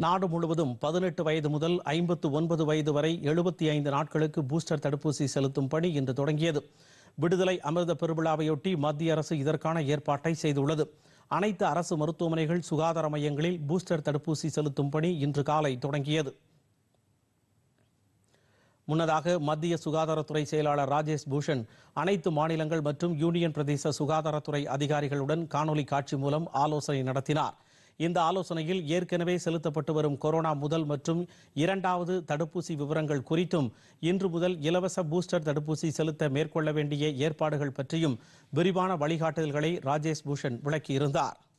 நாடு முழுவதும் பதினெட்டு வயது முதல் ஐம்பத்து ஒன்பது வயது வரை எழுபத்தி ஐந்து நாட்களுக்கு பூஸ்டர் தடுப்பூசி செலுத்தும் பணி இன்று தொடங்கியது விடுதலை அமிர்த பெருவிழாவையொட்டி மத்திய அரசு இதற்கான ஏற்பாட்டை செய்துள்ளது அனைத்து அரசு மருத்துவமனைகள் சுகாதார மையங்களில் பூஸ்டர் தடுப்பூசி செலுத்தும் பணி இன்று காலை தொடங்கியது முன்னதாக மத்திய சுகாதாரத்துறை செயலாளர் ராஜேஷ் பூஷன் அனைத்து மாநிலங்கள் மற்றும் யூனியன் பிரதேச சுகாதாரத்துறை அதிகாரிகளுடன் காணொலி காட்சி மூலம் ஆலோசனை நடத்தினார் இந்த ஆலோசனையில் ஏற்கனவே செலுத்தப்பட்டு வரும் கொரோனா முதல் மற்றும் இரண்டாவது தடுப்பூசி விவரங்கள் குறித்தும் இன்று முதல் இலவச பூஸ்டர் தடுப்பூசி செலுத்த மேற்கொள்ள வேண்டிய ஏற்பாடுகள் பற்றியும் விரிவான வழிகாட்டுதல்களை ராஜேஷ் பூஷன் விளக்கியிருந்தார்